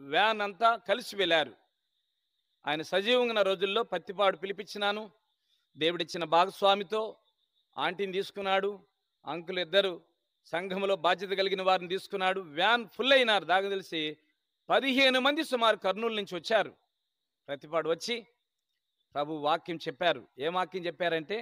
Van అంతా కలిసి వెళ్ళారు ఆయన సజీవంగా ఉన్న రోజుల్లో పత్తిపాడు పిలిపించినాను దేవుడిచ్చిన భాగస్వామితో ఆంటీని తీసుకున్నాడు అంకులు ఇద్దరు సంఘంలో బాధ్యత కలిగిన వారిని తీసుకున్నాడు వ్యాన్ ఫుల్ అయినారు దాకా తెలిసి పదిహేను మంది సుమారు కర్నూలు నుంచి వచ్చారు ప్రతిపాడు వచ్చి ప్రభు వాక్యం చెప్పారు ఏం వాక్యం చెప్పారంటే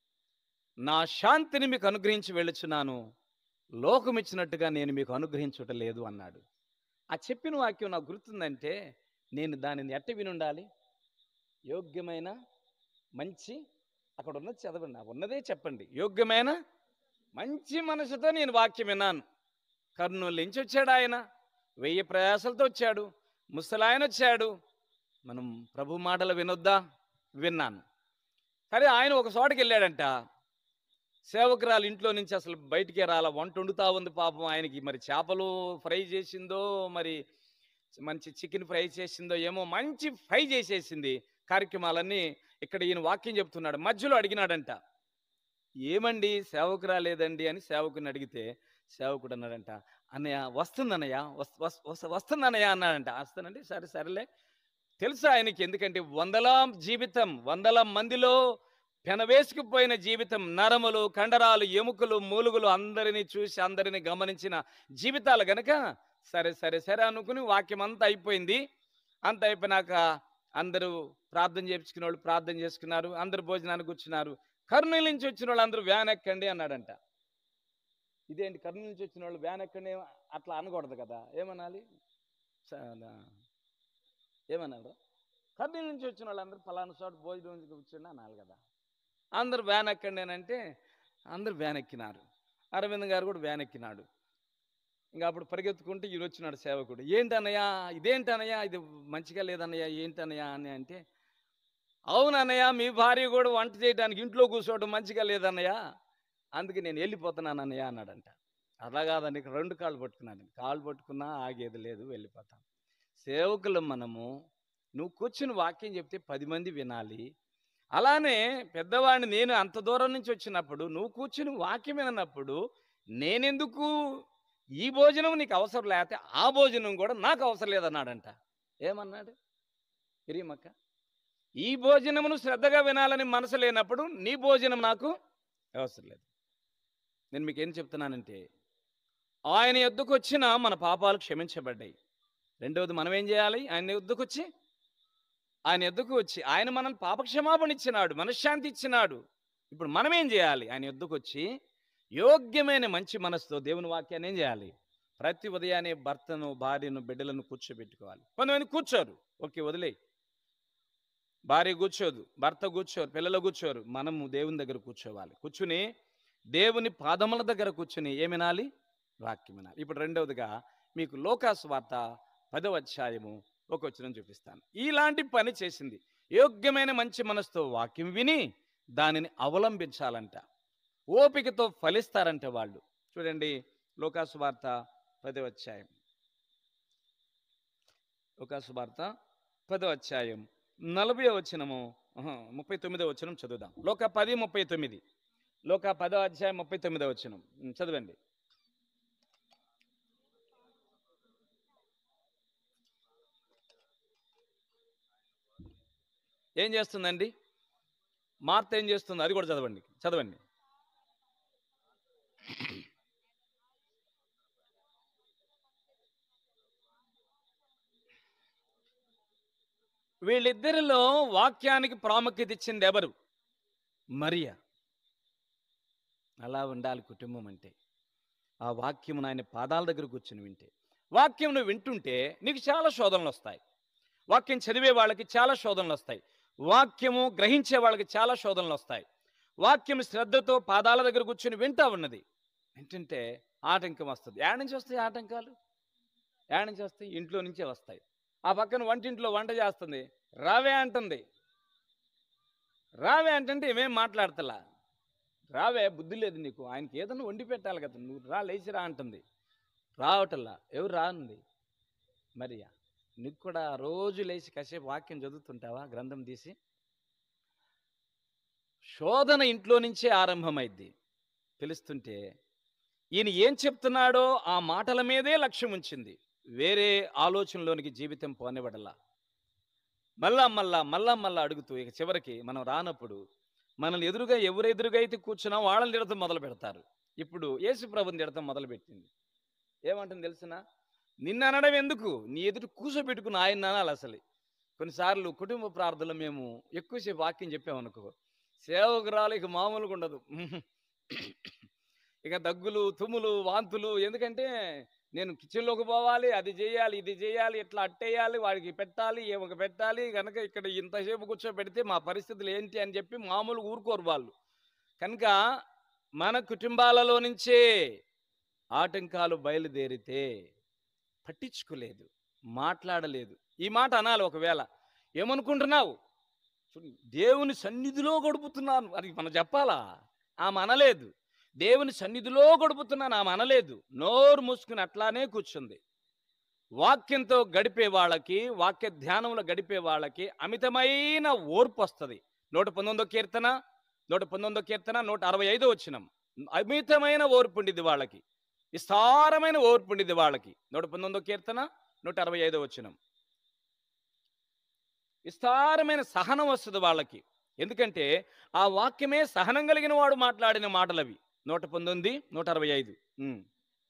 నా శాంతిని మీకు అనుగ్రహించి వెళ్ళుచున్నాను లోకం ఇచ్చినట్టుగా నేను మీకు అనుగ్రహించుట లేదు అన్నాడు ఆ చెప్పిన వాక్యం నాకు గుర్తుందంటే నేను దానిని ఎట్ట వినుండాలి యోగ్యమైన మంచి అక్కడ ఉన్నది చదవండి ఆ ఉన్నదే చెప్పండి యోగ్యమైన మంచి మనసుతో నేను వాక్యం విన్నాను కర్నూలు నుంచి వచ్చాడు ఆయన వెయ్యి ప్రయాసాలతో వచ్చాడు ముసలాయన వచ్చాడు మనం ప్రభు మాటలు వినొద్దా విన్నాను సరే ఆయన ఒక చోటకి వెళ్ళాడంట సేవకురాలు ఇంట్లో నుంచి అసలు బయటికే రాల వంట వండుతా ఉంది పాపం ఆయనకి మరి చేపలు ఫ్రై చేసిందో మరి మంచి చికెన్ ఫ్రై చేసిందో ఏమో మంచి ఫ్రై చేసేసింది కార్యక్రమాలన్నీ ఇక్కడ ఈయన వాక్యం చెప్తున్నాడు మధ్యలో అడిగినాడంట ఏమండి సేవకు రాలేదండి అని సేవకుని అడిగితే సేవకుడు అన్నాడంట అన్నయ్య వస్తుందన్నయ్య వస్- వస్- వస్- వస్తుందన్నయ్య అన్నాడంట వస్తానండి సరే సరేలే తెలుసు ఆయనకి ఎందుకంటే వందల జీవితం వందల మందిలో పెనవేసుకుపోయిన జీవితం నరములు కండరాలు ఎముకలు మూలుగులు అందరినీ చూసి అందరినీ గమనించిన జీవితాలు గనక సరే సరే సరే అనుకుని వాక్యం అంతా అయిపోయింది అంత అయిపోయినాక అందరూ ప్రార్థన చేయించుకున్న వాళ్ళు ప్రార్థన చేసుకున్నారు అందరు భోజనానికి కూర్చున్నారు కర్నూలు నుంచి వచ్చిన వాళ్ళు అందరూ వ్యాన్ ఎక్కండి అన్నాడంట ఇదేంటి కర్నూలు నుంచి వచ్చిన వాళ్ళు వ్యాన్ ఎక్కండి అట్లా అనకూడదు కదా ఏమనాలి స- ఏమన్నారు కర్నూలు నుంచి వచ్చిన వాళ్ళందరూ పలానా చోట భోజనం కూర్చోండి అనాలి కదా అందరు వ్యాన్ ఎక్కండి అని అంటే అందరు వ్యాన్ ఎక్కినారు అరవింద్ గారు కూడా వ్యాన్ ఎక్కినాడు ఇంకా అప్పుడు పరిగెత్తుకుంటూ ఈయన వచ్చినాడు సేవకుడు ఏంటన్నయ్యా ఇదేంటన్నయ్యా ఇది మంచిగా లేదన్నయ్యా ఏంటన్నయ్యా అని అంటే అవునన్నయ్య మీ భార్య కూడా వంట చేయడానికి ఇంట్లో కూర్చోవడం మంచిగా లేదన్నయ్య అందుకే నేను వెళ్ళిపోతున్నాను అన్నయ్య అన్నాడంట అలా కాదండి ఇక్కడ రెండు కాళ్ళు పట్టుకున్నాను కాళ్ళు పట్టుకున్నా ఆగేది లేదు వెళ్ళిపోతాం సేవకులు మనము నువ్వు కూర్చుని వాక్యం చెప్తే పది మంది వినాలి అలానే పెద్దవాడిని నేను అంత దూరం నుంచి వచ్చినప్పుడు నువ్వు కూర్చుని వాక్యం వినప్పుడు నేనెందుకు ఈ భోజనం నీకు అవసరం లేకపోతే ఆ భోజనం కూడా నాకు అవసరం లేదన్నాడంట ఏమన్నాడు ఇరియమక్క ఈ భోజనమును శ్రద్ధగా వినాలని మనసు లేనప్పుడు నీ భోజనం నాకు అవసరం లేదు నేను మీకు ఏం చెప్తున్నానంటే ఆయన ఎద్దుకు వచ్చిన మన పాపాలు క్షమించబడ్డాయి రెండవది మనం ఏం చేయాలి ఆయన ఎద్దుకు వచ్చి ఆయన ఎద్దుకు వచ్చి ఆయన మనల్ని పాపక్షమాపణ ఇచ్చినాడు మనశ్శాంతి ఇచ్చినాడు ఇప్పుడు మనం ఏం చేయాలి ఆయన ఎద్దుకు వచ్చి యోగ్యమైన మంచి మనసుతో దేవుని వాక్యాన్ని ఏం చేయాలి ప్రతి ఉదయాన్నే భర్తను భార్యను బిడ్డలను కూర్చోబెట్టుకోవాలి కొంతమంది కూర్చోరు ఓకే వదిలే భార్య కూర్చోదు భర్త కూర్చోరు పిల్లలు కూర్చోరు మనము దేవుని దగ్గర కూర్చోవాలి కూర్చుని దేవుని పాదముల దగ్గర కూర్చుని ఏమి వినాలి వాక్యం వినాలి ఇప్పుడు రెండవదిగా మీకు లోకాసు వార్త పదవ అధ్యాయము ఒక వచ్చిన చూపిస్తాను ఇలాంటి పని చేసింది యోగ్యమైన మంచి మనసుతో వాక్యం విని దానిని అవలంబించాలంట ఓపికతో ఫలిస్తారంట వాళ్ళు చూడండి లోకాసు వార్త పదవ అధ్యాయం లోకాసు వార్త పదవ అధ్యాయం నలభై వచనము ఆహా, ముప్పై తొమ్మిదో వచనం చదువుదాం లోక పది ముప్పై తొమ్మిది లోక పదో అధ్యాయం ముప్పై తొమ్మిదో వచనం ఉం, చదవండి ఏం చేస్తుందండి మార్త ఏం చేస్తుంది అది కూడా చదవండి చదవండి వీళ్ళిద్దరిలో వాక్యానికి ప్రాముఖ్యత ఇచ్చింది ఎవరు మరియా అలా ఉండాలి కుటుంబం అంటే ఆ వాక్యము ఆయన పాదాల దగ్గర కూర్చుని వింటే వాక్యం నువ్వు వింటుంటే నీకు చాలా శోధనలు వస్తాయి వాక్యం చదివే వాళ్ళకి చాలా శోధనలు వస్తాయి వాక్యము గ్రహించే వాళ్ళకి చాలా శోధనలు వస్తాయి వాక్యం శ్రద్ధతో పాదాల దగ్గర కూర్చుని వింటా ఉన్నది వింటుంటే ఆటంకం వస్తుంది ఏడ నుంచి వస్తాయి ఆటంకాలు ఏడ నుంచి వస్తాయి ఇంట్లో నుంచే వస్తాయి ఆ పక్కన వంటింట్లో వంట చేస్తుంది రావే అంటుంది రావే అంటే ఏమేం మాట్లాడతలా రావే బుద్ధి లేదు నీకు ఆయనకి ఏదైనా వండి పెట్టాలి కదా నువ్వు రా లేచి రా అంటుంది రావటల్లా ఎవరు రానుంది మరియా నీకు కూడా రోజు లేచి కాసేపు వాక్యం చదువుతుంటావా గ్రంథం తీసి శోధన ఇంట్లో నుంచే ఆరంభమైద్ది తెలుస్తుంటే ఈయన ఏం చెప్తున్నాడో ఆ మాటల మీదే లక్ష్యం ఉంచింది వేరే ఆలోచనలోనికి జీవితం పోనివ్వడలా మళ్ళా మళ్ళా మళ్ళా మళ్ళా అడుగుతూ ఇక చివరికి మనం రానప్పుడు మనల్ని ఎదురుగా ఎవరు ఎదురుగా అయితే కూర్చున్నా వాళ్ళని తిడతాం మొదలు పెడతారు ఇప్పుడు యేసు ప్రభుని తిడతాం మొదలు పెట్టింది ఏమంటుంది తెలిసిన నిన్ను అనడం ఎందుకు నీ ఎదురు కూర్చోబెట్టుకుని ఆయన అనాలి అసలు కొన్నిసార్లు కుటుంబ ప్రార్థనలో మేము ఎక్కువసేపు వాక్యం చెప్పామనుకో సేవకురాలు ఇక మామూలుగా ఉండదు ఇక దగ్గులు తుమ్ములు వాంతులు ఎందుకంటే నేను కిచెన్లోకి పోవాలి అది చేయాలి ఇది చేయాలి ఇట్లా అట్టేయాలి వాడికి పెట్టాలి ఏమొక పెట్టాలి కనుక ఇక్కడ ఇంతసేపు కూర్చోబెడితే మా పరిస్థితులు ఏంటి అని చెప్పి మామూలు ఊరుకోరు వాళ్ళు కనుక మన కుటుంబాలలో నుంచే ఆటంకాలు బయలుదేరితే పట్టించుకోలేదు మాట్లాడలేదు ఈ మాట అనాలి ఒకవేళ ఏమనుకుంటున్నావు చూడు, దేవుని సన్నిధిలో గడుపుతున్నాను అది మనం చెప్పాలా ఆమె అనలేదు దేవుని సన్నిధిలో గడుపుతున్నాను ఆమె అనలేదు నోరు మూసుకుని అట్లానే కూర్చుంది వాక్యంతో గడిపే వాళ్ళకి వాక్య ధ్యానంలో గడిపే వాళ్ళకి అమితమైన ఓర్పు వస్తుంది నూట పంతొమ్మిదో కీర్తన నూట పంతొమ్మిదో కీర్తన నూట అరవై ఐదో వచ్చినం అమితమైన ఓర్పు ఉండిద్ది వాళ్ళకి విస్తారమైన ఓర్పు ఉండిద్ది వాళ్ళకి నూట పంతొమ్మిదో కీర్తన నూట అరవై ఐదో వచ్చినం విస్తారమైన సహనం వస్తుంది వాళ్ళకి ఎందుకంటే ఆ వాక్యమే సహనం కలిగిన వాడు మాట్లాడిన మాటలు అవి నూట పంతొమ్మిది నూట అరవై ఐదు ఉమ్.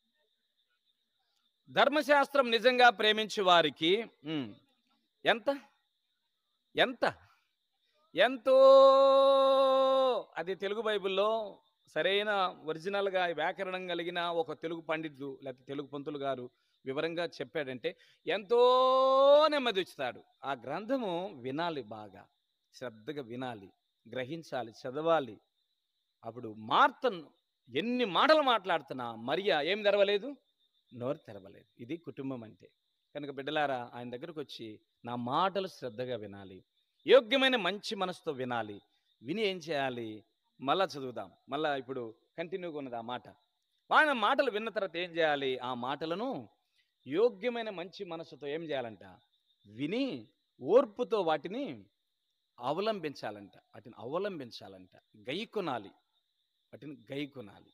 ధర్మశాస్త్రం నిజంగా ప్రేమించే వారికి ఉమ్, ఎంత ఎంత ఎంతో అది తెలుగు బైబిల్లో సరైన ఒరిజినల్గా వ్యాకరణం కలిగిన ఒక తెలుగు పండితుడు లేకపోతే తెలుగు పంతులు గారు వివరంగా చెప్పాడంటే ఎంతో నెమ్మది ఇస్తాడు ఆ గ్రంథము వినాలి బాగా శ్రద్ధగా వినాలి గ్రహించాలి చదవాలి అప్పుడు మార్తను ఎన్ని మాటలు మాట్లాడుతున్నా మరియా ఏం తెరవలేదు నోరు తెరవలేదు ఇది కుటుంబం అంటే కనుక బిడ్డలారా ఆయన దగ్గరకు వచ్చి నా మాటలు శ్రద్ధగా వినాలి యోగ్యమైన మంచి మనసుతో వినాలి విని ఏం చేయాలి మళ్ళా చదువుదాం మళ్ళా ఇప్పుడు కంటిన్యూగా ఉన్నది ఆ మాట ఆయన మాటలు విన్న తర్వాత ఏం చేయాలి ఆ మాటలను యోగ్యమైన మంచి మనసుతో ఏం చేయాలంట విని ఓర్పుతో వాటిని అవలంబించాలంట వాటిని అవలంబించాలంట గైకొనాలి వాటిని గైకొనాలి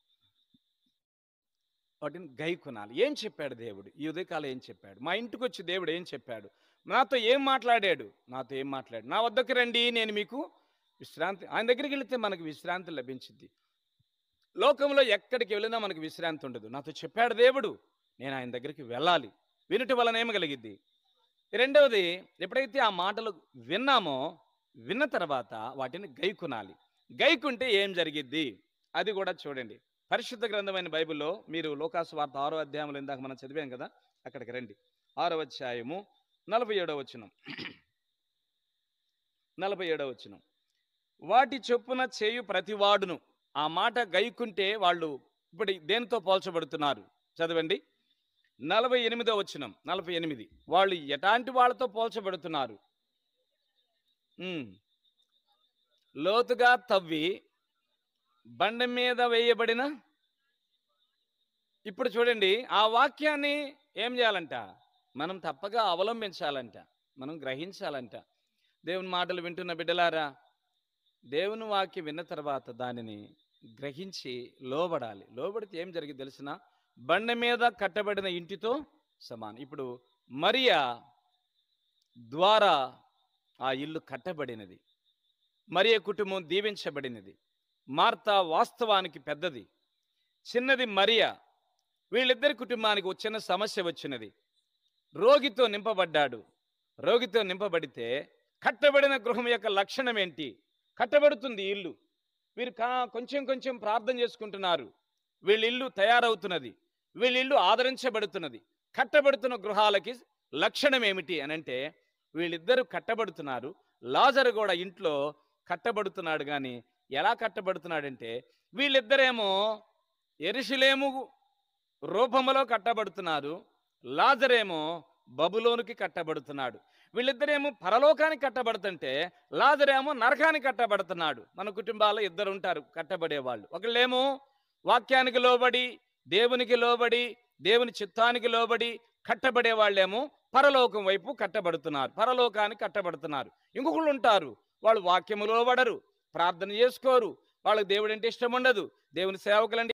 వాటిని గైకొనాలి ఏం చెప్పాడు దేవుడు ఈ ఉదయకాలం ఏం చెప్పాడు మా ఇంటికి వచ్చి దేవుడు ఏం చెప్పాడు నాతో ఏం మాట్లాడాడు నాతో ఏం మాట్లాడు నా వద్దకు రండి నేను మీకు విశ్రాంతి ఆయన దగ్గరికి వెళితే మనకు విశ్రాంతి లభించింది లోకంలో ఎక్కడికి వెళ్ళినా మనకు విశ్రాంతి ఉండదు నాతో చెప్పాడు దేవుడు నేను ఆయన దగ్గరికి వెళ్ళాలి వినుట వలన ఏమి కలిగిద్ది రెండవది ఎప్పుడైతే ఆ మాటలు విన్నామో విన్న తర్వాత వాటిని గైకునాలి గైకుంటే ఏం జరిగిద్ది అది కూడా చూడండి పరిశుద్ధ గ్రంథమైన బైబిల్లో మీరు లోకాసు వార్త ఆరో అధ్యాయంలో ఇందాక మనం చదివాం కదా అక్కడికి రండి ఆరో అధ్యాయము నలభై ఏడవ వచనం నలభై ఏడవ వచనం వాటి చొప్పున చేయు ప్రతివాడును ఆ మాట గైకుంటే వాళ్ళు ఇప్పుడు దేనితో పోల్చబడుతున్నారు చదవండి నలభై ఎనిమిదో వచనం నలభై ఎనిమిది వాళ్ళు ఎలాంటి వాళ్ళతో పోల్చబడుతున్నారు ఉమ్. లోతుగా తవ్వి బండ మీద వేయబడిన ఇప్పుడు చూడండి ఆ వాక్యాన్ని ఏం చేయాలంట మనం తప్పగా అవలంబించాలంట మనం గ్రహించాలంట దేవుని మాటలు వింటున్న బిడ్డలారా దేవుని వాక్యం విన్న తర్వాత దానిని గ్రహించి లోబడాలి లోబడితే ఏం జరిగింది తెలిసిన బండ మీద కట్టబడిన ఇంటితో సమానం ఇప్పుడు మరియా ద్వారా ఆ ఇల్లు కట్టబడినది మరియ కుటుంబం దీవించబడినది మార్త వాస్తవానికి పెద్దది చిన్నది మరియా వీళ్ళిద్దరి కుటుంబానికి ఒక చిన్న సమస్య వచ్చినది రోగితో నింపబడ్డాడు రోగితో నింపబడితే కట్టబడిన గృహం యొక్క లక్షణం ఏంటి కట్టబడుతుంది ఈ ఇల్లు వీరు కా కొంచెం కొంచెం ప్రార్థన చేసుకుంటున్నారు వీళ్ళ ఇల్లు తయారవుతున్నది వీళ్ళ ఇల్లు ఆదరించబడుతున్నది కట్టబడుతున్న గృహాలకి లక్షణం ఏమిటి అని అంటే వీళ్ళిద్దరూ కట్టబడుతున్నారు లాజరు కూడా ఇంట్లో కట్టబడుతున్నాడు కానీ ఎలా కట్టబడుతున్నాడంటే వీళ్ళిద్దరేమో ఎరుషులేము రూపములో కట్టబడుతున్నారు లాజరేమో బబులోనికి కట్టబడుతున్నాడు వీళ్ళిద్దరేమో పరలోకానికి కట్టబడుతుంటే లాజరేమో నరకానికి కట్టబడుతున్నాడు మన కుటుంబాల్లో ఇద్దరు ఉంటారు కట్టబడే వాళ్ళు ఒకళ్ళేమో వాక్యానికి లోబడి దేవునికి లోబడి దేవుని చిత్తానికి లోబడి కట్టబడే వాళ్ళేమో పరలోకం వైపు కట్టబడుతున్నారు పరలోకానికి కట్టబడుతున్నారు ఇంకొకళ్ళు ఉంటారు వాళ్ళు వాక్యము లోబడరు ప్రార్థన చేసుకోరు వాళ్ళకి దేవుడు అంటే ఇష్టం ఉండదు దేవుని సేవకులంటే